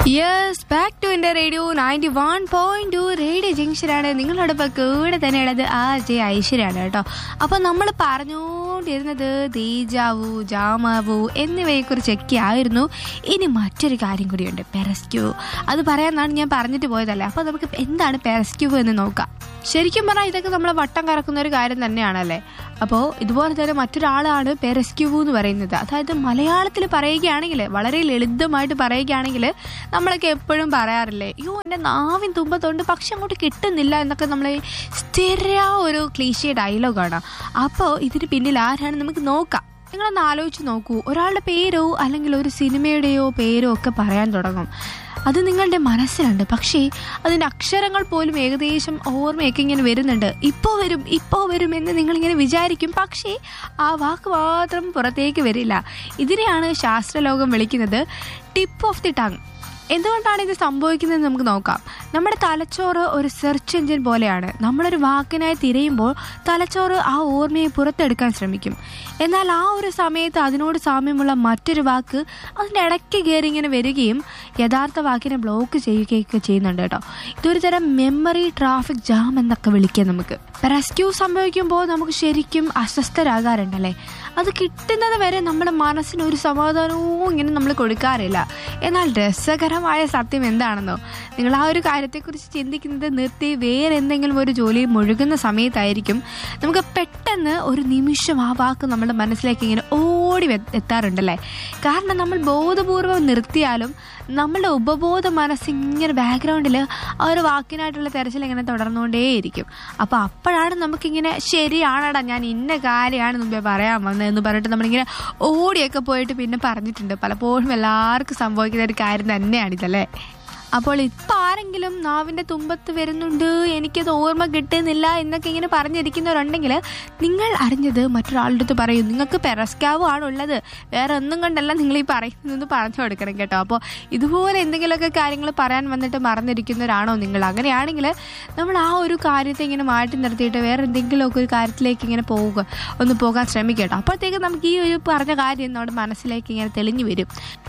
yes back to എന്റെ radio ninety one point two radio ജംഗ്ഷനാണ് നിങ്ങളോടൊപ്പം കൂടെ തന്നെയുള്ളത് ആ ജെ ഐശ്വര്യാണ് കേട്ടോ അപ്പൊ നമ്മൾ പറഞ്ഞുകൊണ്ടിരുന്നത് ദീജാവു ജാമാവു എന്നിവയെക്കുറിച്ചൊക്കെ ആയിരുന്നു ഇനി മറ്റൊരു കാര്യം കൂടിയുണ്ട് പെരസ്ക്യൂ അത് പറയാന്നാണ് ഞാൻ പറഞ്ഞിട്ട് പോയതല്ലേ അപ്പൊ നമുക്ക് എന്താണ് പെരസ്ക്യൂ എന്ന് നോക്കാം ശരിക്കും പറഞ്ഞാൽ ഇതൊക്കെ നമ്മളെ വട്ടം കറക്കുന്ന ഒരു കാര്യം തന്നെയാണല്ലേ അപ്പോൾ ഇതുപോലെ തന്നെ മറ്റൊരാളാണ് പെരസ്ക്യൂ എന്ന് പറയുന്നത് അതായത് മലയാളത്തിൽ പറയുകയാണെങ്കിൽ വളരെ ലളിതമായിട്ട് പറയുകയാണെങ്കിൽ നമ്മളൊക്കെ എപ്പോഴും പറയാറില്ലേ അയ്യോ എൻ്റെ നാവിൻ തുമ്പത്തുണ്ട് പക്ഷെ അങ്ങോട്ട് കിട്ടുന്നില്ല എന്നൊക്കെ നമ്മൾ സ്ഥിര ഒരു ക്ലീശിയ ഡയലോഗാണ് അപ്പോൾ ഇതിന് പിന്നിൽ ആരാണ് നമുക്ക് നോക്കാം നിങ്ങളൊന്ന് ആലോചിച്ച് നോക്കൂ ഒരാളുടെ പേരോ അല്ലെങ്കിൽ ഒരു സിനിമയുടെയോ പേരോ ഒക്കെ പറയാൻ തുടങ്ങും അത് നിങ്ങളുടെ മനസ്സിലുണ്ട് പക്ഷേ അതിൻ്റെ അക്ഷരങ്ങൾ പോലും ഏകദേശം ഓർമ്മയൊക്കെ ഇങ്ങനെ വരുന്നുണ്ട് ഇപ്പോൾ വരും ഇപ്പോൾ വരും എന്ന് നിങ്ങളിങ്ങനെ വിചാരിക്കും പക്ഷേ ആ വാക്ക് മാത്രം പുറത്തേക്ക് വരില്ല ഇതിനെയാണ് ശാസ്ത്രലോകം വിളിക്കുന്നത് ടിപ്പ് ഓഫ് ദി ടങ് എന്തുകൊണ്ടാണ് ഇത് സംഭവിക്കുന്നത് നമുക്ക് നോക്കാം നമ്മുടെ തലച്ചോറ് ഒരു സെർച്ച് എഞ്ചിൻ പോലെയാണ് നമ്മളൊരു വാക്കിനായി തിരയുമ്പോൾ തലച്ചോറ് ആ ഓർമ്മയെ പുറത്തെടുക്കാൻ ശ്രമിക്കും എന്നാൽ ആ ഒരു സമയത്ത് അതിനോട് സാമ്യമുള്ള മറ്റൊരു വാക്ക് അതിൻ്റെ ഇടയ്ക്ക് കയറി ഇങ്ങനെ വരികയും യഥാർത്ഥ വാക്കിനെ ബ്ലോക്ക് ചെയ്യുകയൊക്കെ ചെയ്യുന്നുണ്ട് കേട്ടോ ഇതൊരു തരം മെമ്മറി ട്രാഫിക് ജാം എന്നൊക്കെ വിളിക്കാം നമുക്ക് റെസ്ക്യൂ സംഭവിക്കുമ്പോൾ നമുക്ക് ശരിക്കും അസ്വസ്ഥരാകാറുണ്ടല്ലേ അത് കിട്ടുന്നത് വരെ നമ്മുടെ മനസ്സിന് ഒരു സമാധാനവും ഇങ്ങനെ നമ്മൾ കൊടുക്കാറില്ല എന്നാൽ രസകരമായ സത്യം എന്താണെന്നോ നിങ്ങൾ ആ ഒരു കാര്യത്തെക്കുറിച്ച് ചിന്തിക്കുന്നത് നിർത്തി വേറെ എന്തെങ്കിലും ഒരു ജോലിയിൽ മുഴുകുന്ന സമയത്തായിരിക്കും നമുക്ക് പെട്ടെന്ന് ഒരു നിമിഷം ആ വാക്ക് നമ്മുടെ മനസ്സിലേക്ക് ഇങ്ങനെ ഓടി വെ- എത്താറുണ്ടല്ലേ കാരണം നമ്മൾ ബോധപൂർവം നിർത്തിയാലും നമ്മുടെ ഉപബോധ മനസ്സ് ഇങ്ങനെ ബാക്ക്ഗ്രൗണ്ടിൽ ആ ഒരു വാക്കിനായിട്ടുള്ള തെരച്ചിൽ ഇങ്ങനെ തുടർന്നുകൊണ്ടേയിരിക്കും അപ്പോൾ അപ്പോഴാണ് നമുക്കിങ്ങനെ ശരിയാണടാ ഞാൻ ഇന്ന കാര്യമാണ് മുമ്പേ പറയാൻ വന്നത് എന്ന് പറഞ്ഞിട്ട് നമ്മളിങ്ങനെ ഓടിയൊക്കെ പോയിട്ട് പിന്നെ പറഞ്ഞിട്ടുണ്ട് പലപ്പോഴും എല്ലാവർക്കും സംഭവിക്കുന്ന ഒരു കാര്യം തന്നെയാണിതല്ലേ അപ്പോൾ ഇപ്പം ആരെങ്കിലും നാവിൻ്റെ തുമ്പത്ത് വരുന്നുണ്ട് എനിക്കത് ഓർമ്മ കിട്ടുന്നില്ല എന്നൊക്കെ ഇങ്ങനെ പറഞ്ഞിരിക്കുന്നവരുണ്ടെങ്കിൽ നിങ്ങൾ അറിഞ്ഞത് മറ്റൊരാളുടെ അടുത്ത് പറയും നിങ്ങൾക്ക് പെറസ്കാവ് ആണുള്ളത് വേറെ ഒന്നും കൊണ്ടല്ല നിങ്ങൾ ഈ പറയുന്നതെന്ന് പറഞ്ഞു കൊടുക്കണം കേട്ടോ അപ്പോൾ ഇതുപോലെ എന്തെങ്കിലുമൊക്കെ കാര്യങ്ങൾ പറയാൻ വന്നിട്ട് മറന്നിരിക്കുന്നവരാണോ നിങ്ങൾ അങ്ങനെയാണെങ്കിൽ നമ്മൾ ആ ഒരു കാര്യത്തെ ഇങ്ങനെ മാറ്റി നിർത്തിയിട്ട് വേറെ എന്തെങ്കിലുമൊക്കെ ഒരു കാര്യത്തിലേക്ക് ഇങ്ങനെ പോവുക ഒന്ന് പോകാൻ ശ്രമിക്കട്ടോ അപ്പോഴത്തേക്ക് നമുക്ക് ഈ ഒരു പറഞ്ഞ കാര്യം നമ്മുടെ മനസ്സിലേക്ക് ഇങ്ങനെ തെളിഞ്ഞു വരും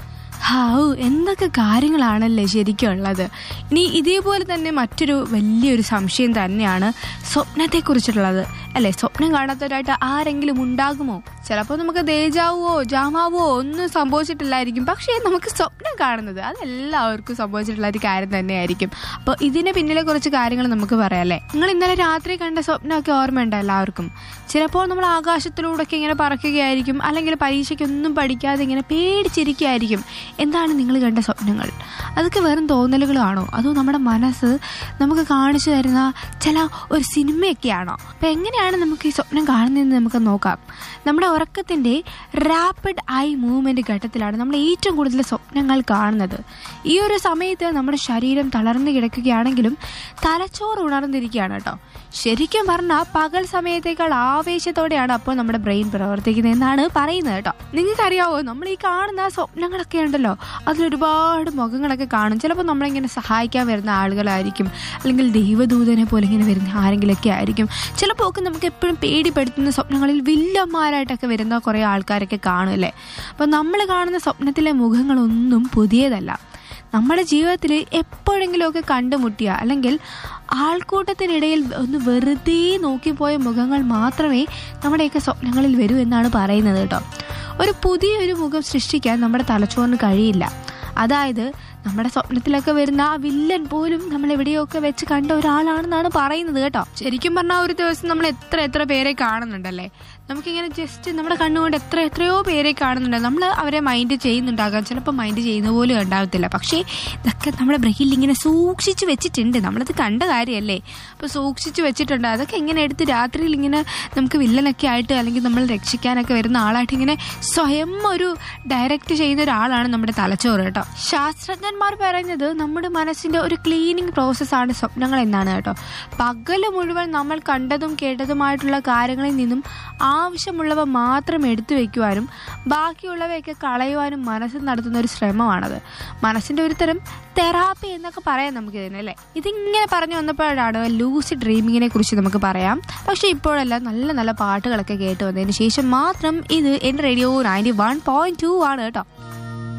ഹാവു എന്തൊക്കെ കാര്യങ്ങളാണല്ലേ ശരിക്കും ഉള്ളത് ഇനി ഇതേപോലെ തന്നെ മറ്റൊരു വലിയൊരു സംശയം തന്നെയാണ് സ്വപ്നത്തെക്കുറിച്ചുള്ളത് അല്ലേ സ്വപ്നം കാണാത്തവരായിട്ട് ആരെങ്കിലും ഉണ്ടാകുമോ ചിലപ്പോൾ നമുക്ക് ദേജാവോ ജാമാവോ ഒന്നും സംഭവിച്ചിട്ടില്ലായിരിക്കും പക്ഷേ നമുക്ക് സ്വപ്നം കാണുന്നത് അതെല്ലാവർക്കും സംഭവിച്ചിട്ടുള്ള ഒരു കാര്യം തന്നെയായിരിക്കും അപ്പോൾ ഇതിന് പിന്നിലെ കുറച്ച് കാര്യങ്ങൾ നമുക്ക് പറയാം അല്ലേ നിങ്ങൾ ഇന്നലെ രാത്രി കണ്ട സ്വപ്നമൊക്കെ ഓർമ്മയുണ്ടോ എല്ലാവർക്കും ചിലപ്പോൾ നമ്മൾ ആകാശത്തിലൂടെയൊക്കെ ഇങ്ങനെ പറക്കുകയായിരിക്കും അല്ലെങ്കിൽ പരീക്ഷയ്ക്കൊന്നും പഠിക്കാതെ ഇങ്ങനെ പേടിച്ചിരിക്കുകയായിരിക്കും എന്താണ് നിങ്ങൾ കണ്ട സ്വപ്നങ്ങൾ അതൊക്കെ വെറും തോന്നലുകളാണോ അതോ നമ്മുടെ മനസ്സ് നമുക്ക് കാണിച്ചു തരുന്ന ചില ഒരു സിനിമയൊക്കെയാണോ അപ്പം എങ്ങനെയാണ് നമുക്ക് ഈ സ്വപ്നം കാണുന്നതെന്ന് നമുക്ക് നോക്കാം നമ്മുടെ ഉറക്കത്തിൻ്റെ റാപ്പിഡ് ഐ മൂവ്മെൻറ്റ് ഘട്ടത്തിലാണ് നമ്മൾ ഏറ്റവും കൂടുതൽ സ്വപ്നങ്ങൾ കാണുന്നത് ഈ ഒരു സമയത്ത് നമ്മുടെ ശരീരം തളർന്നു കിടക്കുകയാണെങ്കിലും തലച്ചോറ് ഉണർന്നിരിക്കുകയാണ് കേട്ടോ ശരിക്കും പറഞ്ഞാൽ പകൽ സമയത്തേക്കാൾ ആവേശത്തോടെയാണ് അപ്പോൾ നമ്മുടെ ബ്രെയിൻ പ്രവർത്തിക്കുന്നത് എന്നാണ് പറയുന്നത് കേട്ടോ നിങ്ങൾക്കറിയാവോ നമ്മൾ ഈ കാണുന്ന സ്വപ്നങ്ങളൊക്കെ ഉണ്ടല്ലോ അതിലൊരുപാട് മുഖങ്ങളൊക്കെ കാണും ചിലപ്പോൾ നമ്മളിങ്ങനെ സഹായിക്കാൻ വരുന്ന ആളുകളായിരിക്കും അല്ലെങ്കിൽ ദൈവദൂതനെ പോലെ ഇങ്ങനെ വരുന്ന ആരെങ്കിലൊക്കെ ആയിരിക്കും ചിലപ്പോൾ ഒക്കെ നമുക്ക് എപ്പോഴും പേടിപ്പെടുത്തുന്ന സ്വപ്നങ്ങളിൽ വില്ലന്മാരായിട്ടൊക്കെ വരുന്ന കുറേ ആൾക്കാരൊക്കെ കാണുമല്ലേ അപ്പോൾ നമ്മൾ കാണുന്ന സ്വപ്നത്തിലെ മുഖങ്ങളൊന്നും പുതിയതല്ല നമ്മുടെ ജീവിതത്തിൽ എപ്പോഴെങ്കിലുമൊക്കെ കണ്ടുമുട്ടിയ അല്ലെങ്കിൽ ആൾക്കൂട്ടത്തിനിടയിൽ ഒന്ന് വെറുതെ നോക്കിപ്പോയ മുഖങ്ങൾ മാത്രമേ നമ്മുടെയൊക്കെ സ്വപ്നങ്ങളിൽ വരൂ എന്നാണ് പറയുന്നത് കേട്ടോ ഒരു പുതിയൊരു മുഖം സൃഷ്ടിക്കാൻ നമ്മുടെ തലച്ചോറിന് കഴിയില്ല അതായത് നമ്മുടെ സ്വപ്നത്തിലൊക്കെ വരുന്ന ആ വില്ലൻ പോലും നമ്മൾ എവിടെയൊക്കെ വെച്ച് കണ്ട ഒരാളാണെന്നാണ് പറയുന്നത് കേട്ടോ ശരിക്കും പറഞ്ഞാൽ ഒരു ദിവസം നമ്മൾ എത്ര എത്ര പേരെ കാണുന്നുണ്ടല്ലേ നമുക്കിങ്ങനെ ജസ്റ്റ് നമ്മുടെ കണ്ണുകൊണ്ട് എത്ര എത്രയോ പേരെ കാണുന്നുണ്ട് നമ്മൾ അവരെ മൈൻഡ് ചെയ്യുന്നുണ്ടാകാം ചിലപ്പോൾ മൈൻഡ് ചെയ്യുന്ന പോലും ഉണ്ടാകത്തില്ല പക്ഷേ ഇതൊക്കെ നമ്മുടെ ബ്രെയിനിൽ ഇങ്ങനെ സൂക്ഷിച്ച് വെച്ചിട്ടുണ്ട് നമ്മളത് കണ്ട കാര്യമല്ലേ അപ്പോൾ സൂക്ഷിച്ച് വെച്ചിട്ടുണ്ട് അതൊക്കെ ഇങ്ങനെ എടുത്ത് രാത്രിയിൽ ഇങ്ങനെ നമുക്ക് വില്ലനൊക്കെ ആയിട്ട് അല്ലെങ്കിൽ നമ്മൾ രക്ഷിക്കാനൊക്കെ വരുന്ന ആളായിട്ട് ഇങ്ങനെ സ്വയം ഒരു ഡയറക്റ്റ് ചെയ്യുന്ന ഒരാളാണ് നമ്മുടെ തലച്ചോറ് കേട്ടോ ശാസ്ത്രജ്ഞന്മാർ പറയുന്നത് നമ്മുടെ മനസ്സിന്റെ ഒരു ക്ലീനിങ് പ്രോസസ്സാണ് സ്വപ്നങ്ങൾ എന്നാണ് കേട്ടോ പകല് മുഴുവൻ നമ്മൾ കണ്ടതും കേട്ടതുമായിട്ടുള്ള കാര്യങ്ങളിൽ നിന്നും ആവശ്യമുള്ളവ മാത്രം എടുത്തു വെക്കുവാനും ബാക്കിയുള്ളവയൊക്കെ കളയുവാനും മനസ്സ് നടത്തുന്ന ഒരു ശ്രമമാണത് മനസ്സിന്റെ ഒരു തരം തെറാപ്പി എന്നൊക്കെ പറയാം നമുക്ക് ഇതിനെ അല്ലേ ഇതിങ്ങനെ പറഞ്ഞു വന്നപ്പോഴാണ് ലൂസി ഡ്രീമിങ്ങിനെ കുറിച്ച് നമുക്ക് പറയാം പക്ഷെ ഇപ്പോഴല്ല നല്ല നല്ല പാട്ടുകളൊക്കെ കേട്ട് വന്നതിന് ശേഷം മാത്രം ഇത് എൻ്റെ radio ninety one point two ആണ് കേട്ടോ